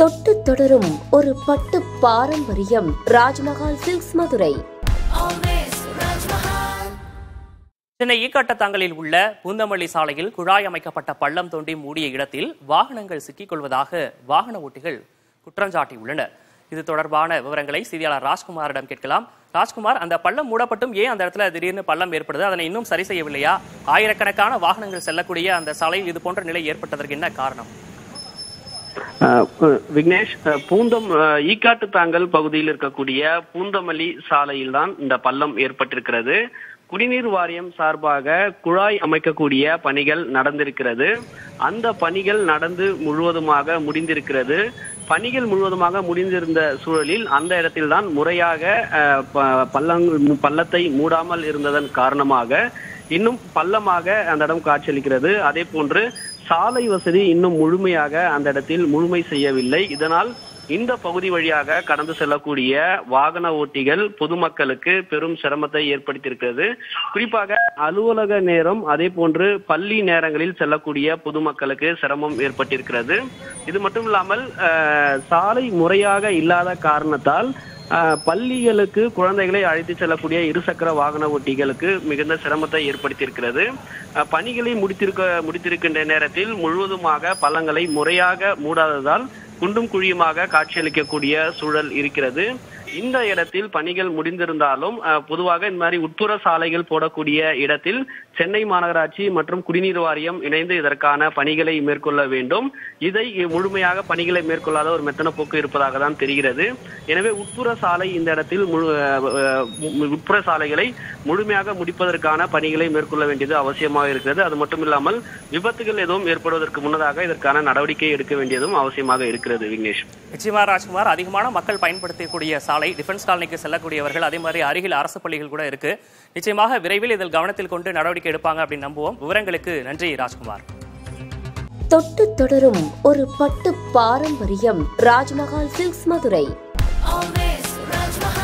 தொட்டு தொடரும் ஒரு பட்டு பாரம்பரியம் ராஜ்மஹால் சில்க்ஸ் மதுரை சென்னை ஈக்காட்டத்தாங்கலில் உள்ள பூந்தமல்லி சாலையில் குழாய் அமைக்கப்பட்ட பள்ளம் தோண்டி மூடிய இடத்தில் வாகனங்கள் சிக்கிக் கொள்வதாக வாகன ஓட்டிகள் குற்றஞ்சாட்டியுள்ளனர் இது தொடர்பான விவரங்களை செய்தியாளர் ராஜ்குமாரிடம் கேட்கலாம் ராஜ்குமார் அந்த பள்ளம் மூடப்பட்டும் ஏன் அந்த இடத்துல திடீர்னு பள்ளம் ஏற்படுது அதனை இன்னும் சரி செய்யவில்லையா ஆயிரக்கணக்கான வாகனங்கள் செல்லக்கூடிய அந்த சாலையில் இது போன்ற நிலை ஏற்பட்டதற்கு என்ன காரணம் அஹ் விக்னேஷ் அஹ் பூந்தம் அஹ் ஈக்காட்டு தாங்கல் பகுதியில் இருக்கக்கூடிய பூந்தமல்லி சாலையில் தான் இந்த பள்ளம் ஏற்பட்டிருக்கிறது குடிநீர் வாரியம் சார்பாக குழாய் அமைக்கக்கூடிய பணிகள் நடந்திருக்கிறது அந்த பணிகள் நடந்து முழுவதுமாக முடிந்திருக்கிறது பணிகள் முழுவதுமாக முடிந்திருந்த சூழலில் அந்த இடத்தில்தான் முறையாக அஹ், ப- பள்ளங் பள்ளத்தை மூடாமல் இருந்ததன் காரணமாக இன்னும் பள்ளமாக அந்த இடம் காட்சியளிக்கிறது அதே போன்று சாலை வசதி இன்னும் முழுமையாக அந்த இடத்தில் முழுமை செய்யவில்லை இதனால் இந்த பகுதி வழியாக கடந்து செல்லக்கூடிய வாகன ஓட்டிகள் பொதுமக்களுக்கு பெரும் சிரமத்தை ஏற்படுத்தியிருக்கிறது குறிப்பாக அலுவலக நேரம் அதே போன்று பள்ளி நேரங்களில் செல்லக்கூடிய பொதுமக்களுக்கு சிரமம் ஏற்பட்டிருக்கிறது இது மட்டும் இல்லாமல் அஹ், சாலை முறையாக இல்லாத காரணத்தால் அஹ், பள்ளிகளுக்கு குழந்தைகளை அழைத்து செல்லக்கூடிய இருசக்கர வாகன ஓட்டிகளுக்கு மிகுந்த சிரமத்தை ஏற்படுத்தியிருக்கிறது அஹ், பணிகளை முடித்திருக்க முடித்திருக்கின்ற நேரத்தில் முழுவதுமாக பள்ளங்களை முறையாக மூடாததால் குண்டும் குழியுமாக காட்சியளிக்கக்கூடிய சூழல் இருக்கிறது இந்த இடத்தில் பணிகள் முடிந்திருந்தாலும் அஹ், பொதுவாக இந்த மாதிரி உட்புற சாலைகள் போடக்கூடிய இடத்தில் சென்னை மாநகராட்சி மற்றும் குடிநீர் வாரியம் இணைந்து இதற்கான பணிகளை மேற்கொள்ள வேண்டும் இதை முழுமையாக பணிகளை மேற்கொள்ளாத ஒரு மெத்தன போக்கு இருப்பதாக தான் தெரிகிறது எனவே உட்புற சாலை இந்த இடத்தில் முழு அஹ், அஹ், உட்புற சாலைகளை முழுமையாக முடிப்பதற்கான பணிகளை மேற்கொள்ள வேண்டியது அவசியமாக இருக்கிறது அது மட்டும் இல்லாமல் விபத்துகள் எதுவும் ஏற்படுவதற்கு முன்னதாக இதற்கான நடவடிக்கை எடுக்க வேண்டியதும் அவசியமாக இருக்கிறது விக்னேஷ் நிச்சயமா ராஜ்குமார் அதிகமான மக்கள் பயன்படுத்தக்கூடிய சாலை டிஃபென்ஸ் காலனிக்கு செல்லக்கூடியவர்கள் அதே மாதிரி அருகில் அரசு பள்ளிகள் கூட இருக்கு நிச்சயமாக விரைவில் இதில் கவனத்தில் கொண்டு நடவடிக்கை எடுப்பாங்க அப்படின்னு நம்புவோம் விவரங்களுக்கு நன்றி ராஜ்குமார் தொட்டு தொடரும் ஒரு பட்டு பாரம்பரியம் Rajmahal silks Madurai Always Raj Mahal.